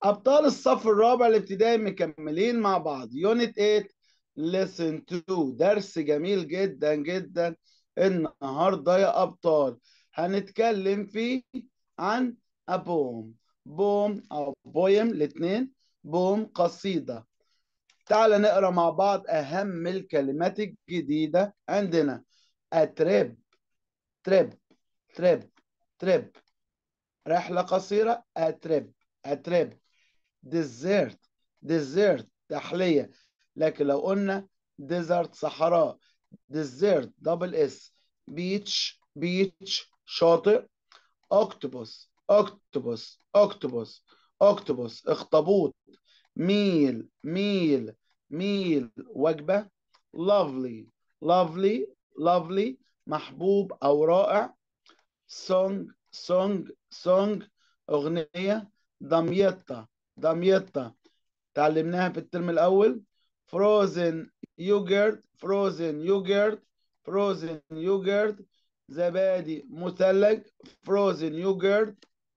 أبطال الصف الرابع الابتدائي مكملين مع بعض يونت 8 listen to درس جميل جدا جدا النهارده يا أبطال هنتكلم فيه عن a poem بوم أو بويم الاثنين بوم قصيدة تعال نقرا مع بعض أهم الكلمات الجديدة عندنا أترب ترب ترب ترب رحلة قصيرة أترب أترب ديزرت ديزرت تحلية لكن لو قلنا ديزرت صحراء ديزرت دبل اس بيتش بيتش شاطئ اوكتوبوس اوكتوبوس اوكتوبوس اوكتوبوس اخطبوط ميل ميل ميل وجبة lovely lovely lovely محبوب أو رائع song song song أغنية دميطة دميطة تعلمناها في الترم الأول frozen yogurt frozen yogurt frozen yogurt زبادي مثلج frozen yogurt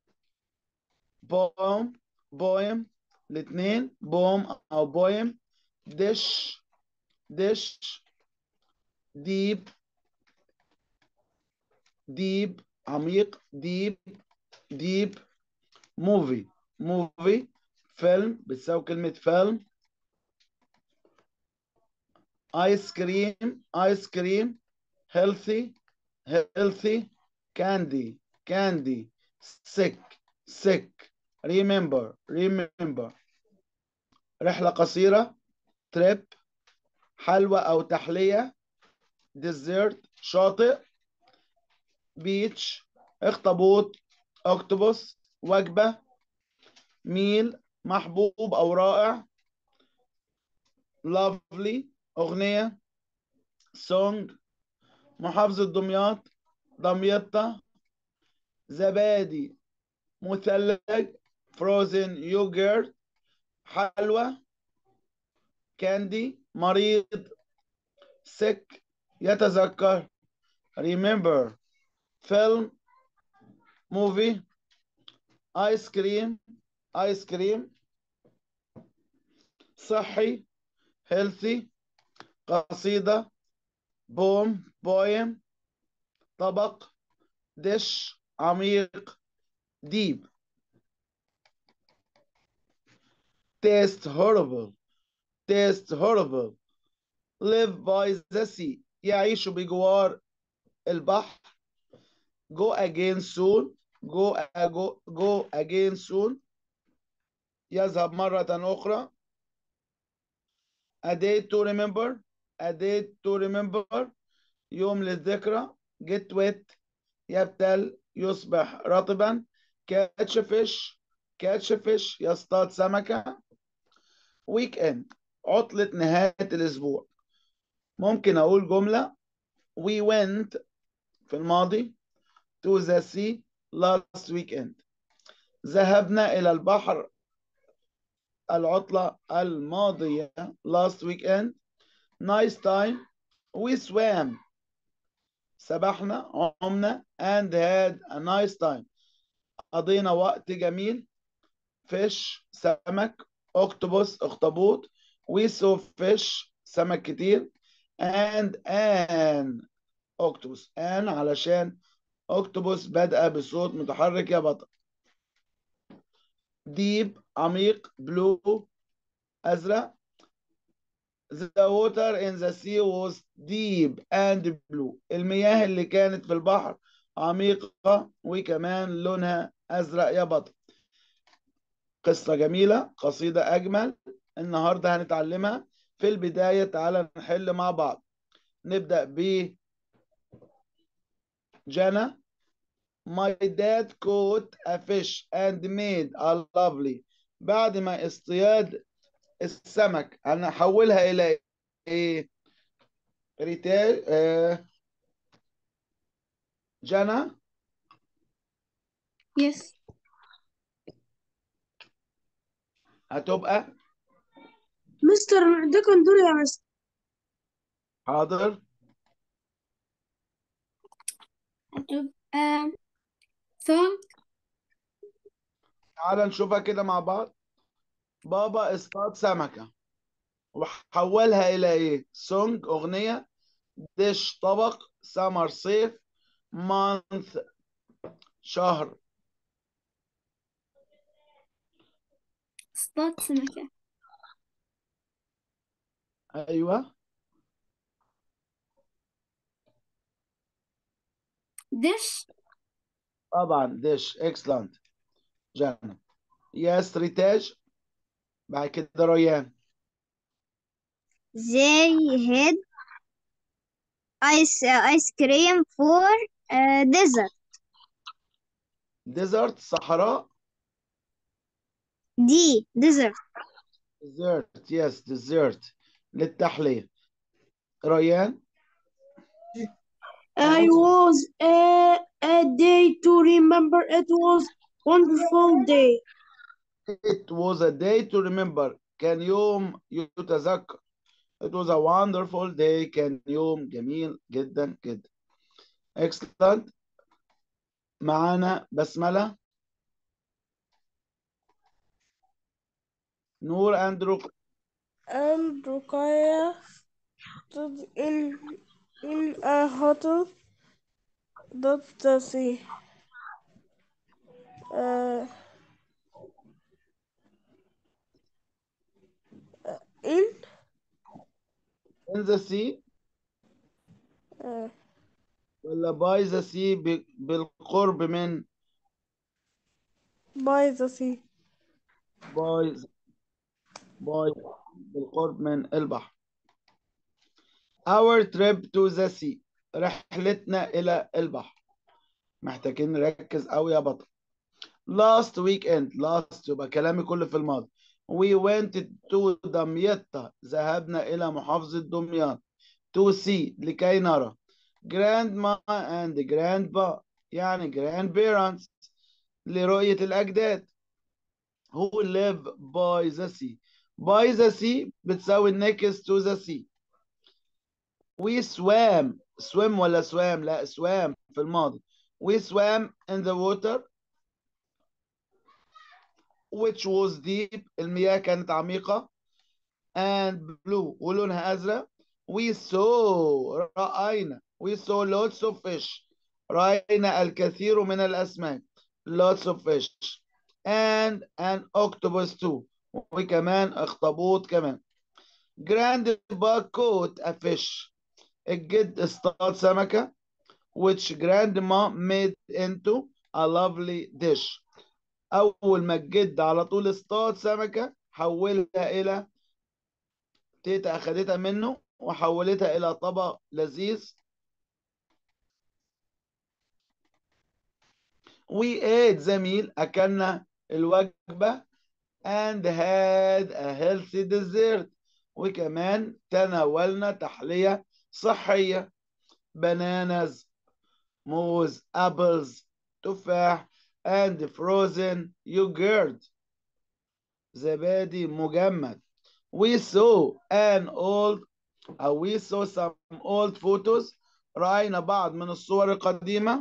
poem poem الاثنين بوم أو بويم dish dish deep deep عميق deep deep movie movie فيلم بتساوي كلمة فيلم ايس كريم ايس كريم healthy healthy candy candy sick sick remember remember رحلة قصيرة trip حلوى أو تحلية dessert شاطئ beach اخطبوط اكتوبوس وجبة ميل محبوب أو رائع lovely أغنية song محافظة دمياط دمياطة زبادي مثلج frozen yogurt حلوى كاندي مريض sick يتذكر remember film movie ايس كريم ايس كريم صحي healthy قصيدة بوم بويم طبق دش عميق deep taste horrible taste horrible live by the sea يعيش بجوار البحر go again soon go go go again soon يذهب مرة أخرى a day to remember a day to remember يوم للذكرى get wet يبتل يصبح رطبا catch fish catch fish يصطاد سمكة week end عطلة نهاية الأسبوع ممكن أقول جملة we went في الماضي to the sea last weekend ذهبنا إلى البحر العطلة الماضية last weekend nice time we swam سبحنا عمنا and had a nice time قضينا وقت جميل fish سمك octopus اخطبوط we saw fish سمك كتير and an octopus and علشان octopus بدأ بصوت متحرك يا بطل deep عميق blue أزرق the water in the sea was deep and blue المياه اللي كانت في البحر عميقة وكمان لونها أزرق يا بطل قصة جميلة قصيدة أجمل النهاردة هنتعلمها في البداية تعالى نحل مع بعض نبدأ ب جانا My dad caught a fish and made a lovely بعد ما اصطياد السمك هنحولها إلى إيه؟ ريتال آه جانا Yes. هتبقى مستر ده كان دوري يا مستر حاضر هتبقى song تعالى نشوفها كده مع بعض بابا اصطاد سمكة وحولها إلى إيه؟ سونج أغنية ديش طبق سمر صيف مانث شهر اصطاد سمكة أيوه دش طبعا ديش اكسلنت جانا يس ريتاج بعد كده ريان They had ice ice cream for uh, dessert. ديزرت صحراء D dessert. ديزرت يس ديزرت للتحلية ريان I was a, a day to remember. It was wonderful day. It was a day to remember كان يوم يتذكر It was a wonderful day كان يوم جميل جدا جدا Excellent معانا بسملة نور and رق and Rukaya stood in in a hotel that the sea. Uh, in in the sea uh, ولا by the sea ب- بالقرب من by the sea. by by بالقرب من البحر our trip to the sea رحلتنا إلى البحر محتاجين نركز أوي يا بطل last weekend last يبقى كلامي كله في الماضي we went to دمياط ذهبنا إلى محافظة دمياط to see لكي نرى grandma and grandpa يعني grandparents لرؤية الأجداد who live by the sea by the sea بتساوي next to the sea we swam swim ولا swam لا swam في الماضي we swam in the water which was deep المياه كانت عميقة and blue ولونها أزرق we saw رأينا we saw lots of fish رأينا الكثير من الأسماك lots of fish and an octopus too وكمان اخطبوط كمان grandpa caught a fish الجد اصطاد سمكة which grandma made into a lovely dish أول ما الجد على طول اصطاد سمكة حولها إلى تيتا أخدتها منه وحولتها إلى طبق لذيذ we ate زميل أكلنا الوجبة and had a healthy dessert وكمان تناولنا تحلية صحية bananas موز apples تفاح and frozen yogurt زبادي مجمد we saw an old أو we saw some old photos رأينا بعض من الصور القديمة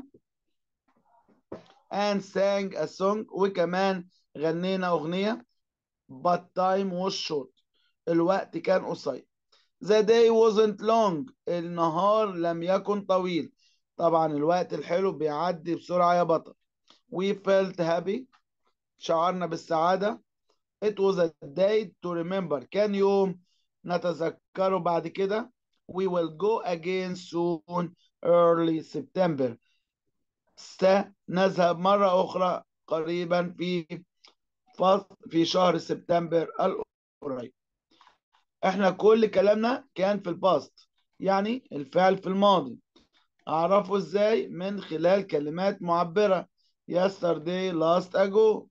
and sang a song وكمان غنينا أغنية but time was short الوقت كان قصير the day wasn't long النهار لم يكن طويل طبعا الوقت الحلو بيعدي بسرعة يا بطل we felt happy شعرنا بالسعادة it was a day to remember كان يوم نتذكره بعد كده we will go again soon early September سنذهب مرة أخرى قريبا في فصل في شهر سبتمبر القريب احنا كل كلامنا كان في الباست يعني الفعل في الماضي اعرفه ازاي من خلال كلمات معبرة yesterday last ago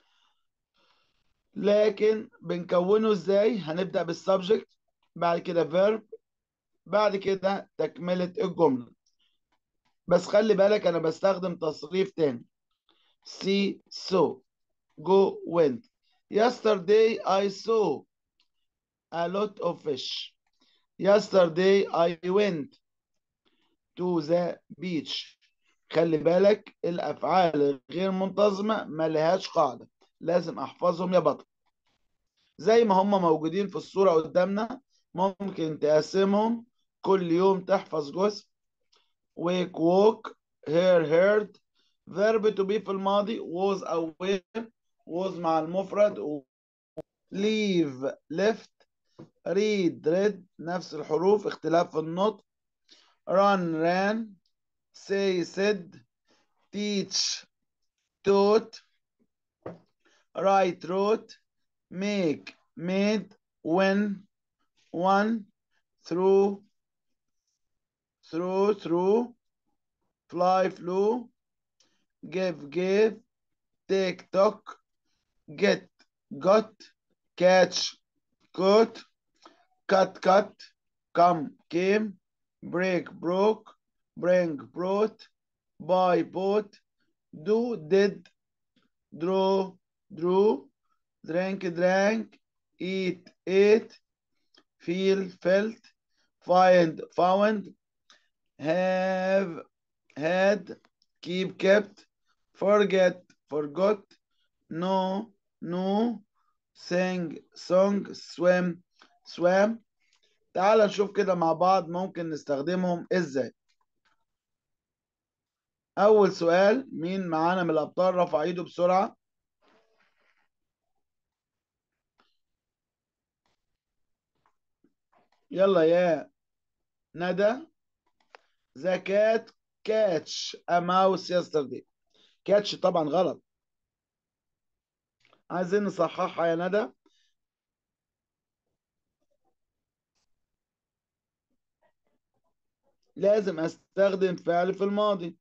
لكن بنكونه ازاي هنبدأ بالسبجكت بعد كده verb بعد كده تكملة الجملة بس خلي بالك انا بستخدم تصريف تاني see saw go went yesterday I saw a lot of fish yesterday I went to the beach خلي بالك الافعال غير منتظمه ما لهاش قاعده لازم احفظهم يا بطل زي ما هم موجودين في الصورة قدامنا ممكن تقسمهم كل يوم تحفظ جزء wake woke hear heard verb to be في الماضي was aware was مع المفرد و leave left read read نفس الحروف اختلاف في النطق run ran say said teach taught write wrote make made win won through through through fly flew give gave take took get got catch caught cut cut come came break broke bring brought buy bought do did draw drew drink drank eat ate feel felt find found have had keep kept forget forgot know knew sing song swim swam تعال نشوف كده مع بعض ممكن نستخدمهم ازاي اول سؤال مين معانا من الابطال رفع ايده بسرعه يلا يا ندى the cat catch a mouse yesterday catch طبعا غلط عايزين نصححها يا ندى لازم استخدم فعل في الماضي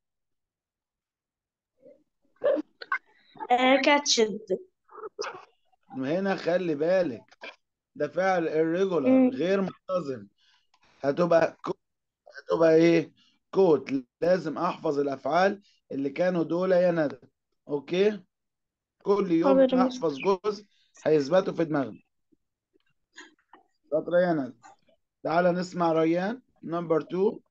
كاتشد هنا خلي بالك ده فعل irregular غير منتظم هتبقى كو... هتبقى ايه كوت لازم احفظ الافعال اللي كانوا دول يا ندى اوكي كل يوم حاضر يا نحفظ جزء هيثبتوا في دماغنا شاطرة يا ندى تعالى نسمع ريان نمبر 2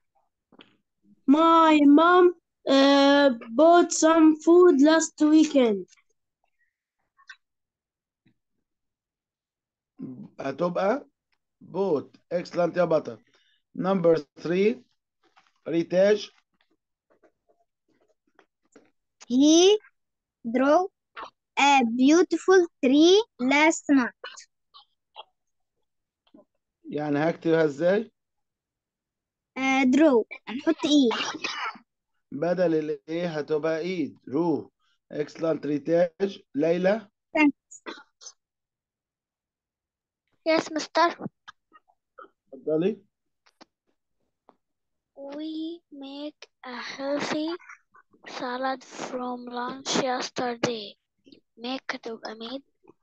My mom uh, bought some food last weekend. هتبقى بوت اكسلنت يا بطل نمبر 3 ريتاج He drew a beautiful tree last night. يعني هكتبها ازاي Uh, draw هنحط ايه بدل الايه هتبقى ايد رو اكسلنت ريتاج ليلى Yes, mister. اتفضلي We make a healthy salad from lunch yesterday. Make تبقى made.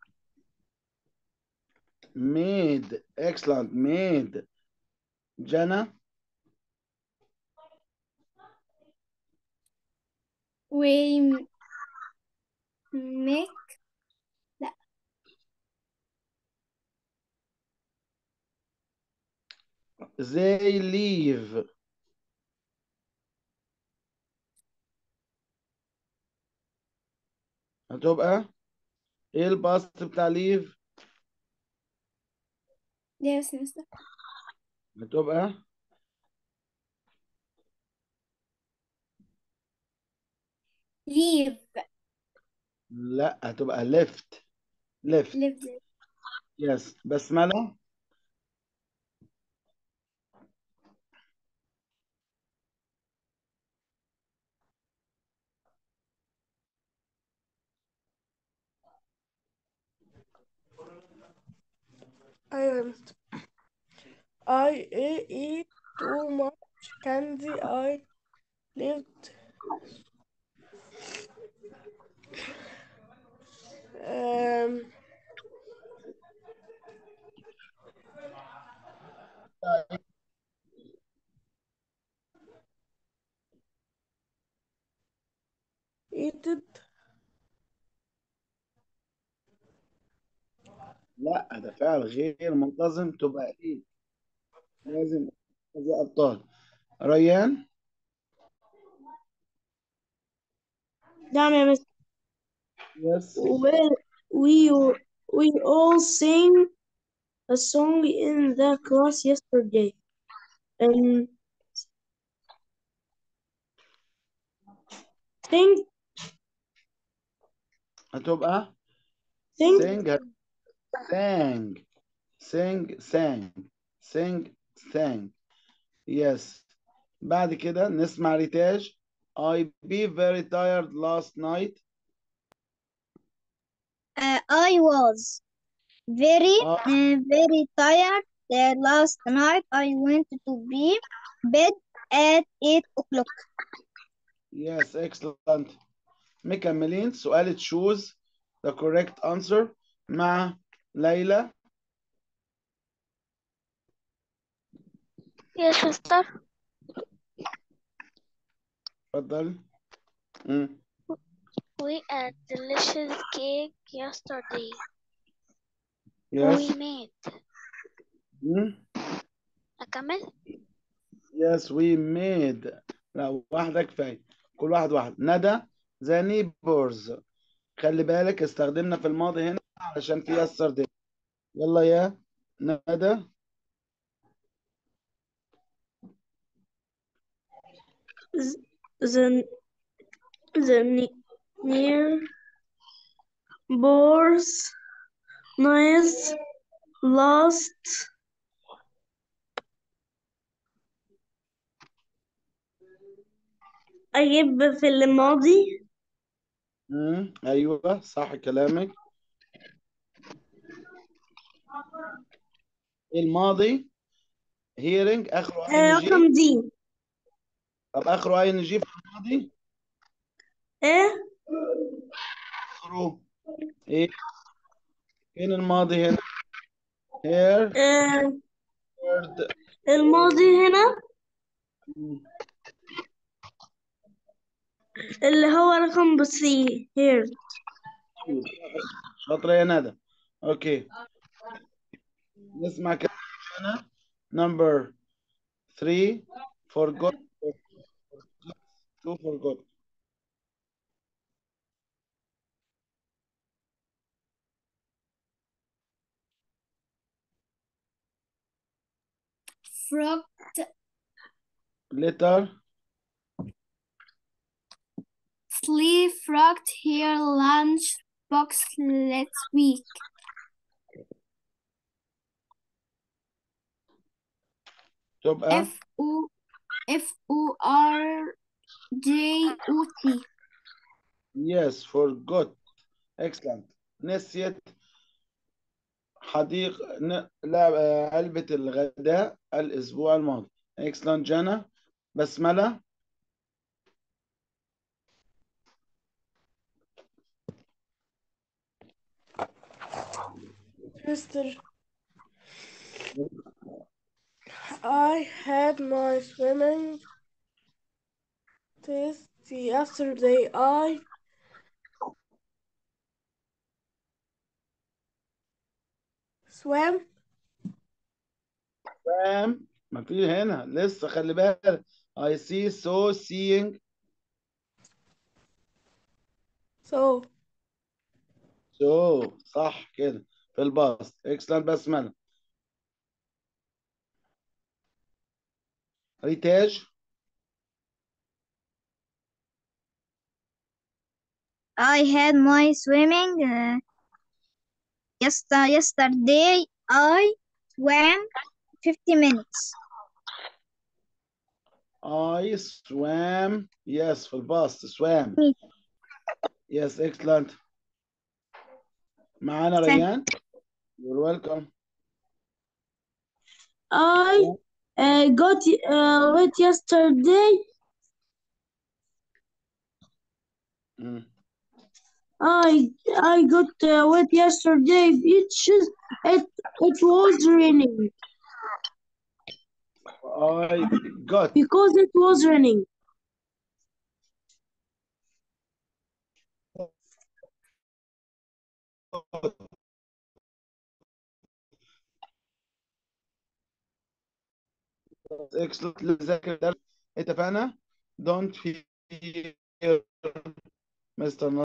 ميد اكسلنت ميد جنى We make زي ليف هتبقى ايه الباست بتاع ليف yes mister هتبقى leave لا هتبقى ليفت ليفت live يس بسملة أيوة يا مستر I ate too much candy I lived um, eated لا ده فعل غير منتظم تبقى ايه لازم زي ابطال ريان نعم يا مستر يس Well, we we all sang a song in the class yesterday. Um, sing, هتبقى sing, sing sang sing sang sing sang yes بعد كده نسمع ريتاج I be very tired last night Uh, I was very, Ah. uh, very tired uh, last night. I went to be bed at 8 o'clock. yes excellent مكملين سؤال choose the correct answer مع ليلى Yes, mister. اتفضل مم. We ate delicious cake yesterday. yes We made. مم. أكمل؟ Yes, we made. لا واحدة كفاية. كل واحد واحد. ندى the neighbors. خلي بالك استخدمنا في الماضي هنا علشان في yesterday. يلا يا ندى. the, the ne- near boars nice last أجيب في الماضي مم. أيوه صح كلامك. الماضي hearing آخره آه، ing. رقم دي طب آخره ing في الماضي ايه آخره إيه؟ فين الماضي هنا؟ here آه، heard. الماضي هنا مم. اللي هو رقم سي here شاطرة يا ندى. أوكي. نسمع كلام هنا. Number three forgot to forgot. Frog Letter Flea frogged her lunch box last week. تبقى F O F O R J O T. yes forgot excellent نسيت حديق ن... لا آه، علبة الغداء الأسبوع الماضي excellent جنى بسملة Mister, I had my swimming test yesterday. I swam فاهم ما في هنا لسه خلي بالك I see so seeing so so صح كده في الباص excellent بسملة ريتاج I had my swimming uh, yester yesterday. I swam 50 minutes. I swam yes في الباص swam yes excellent معانا Thank- ريان you're welcome I uh, got uh, wet yesterday مم. I I got uh, wet yesterday. It should, it it was raining I got because it was raining. excellent نذاكر درس اتفقنا don't fear Mr.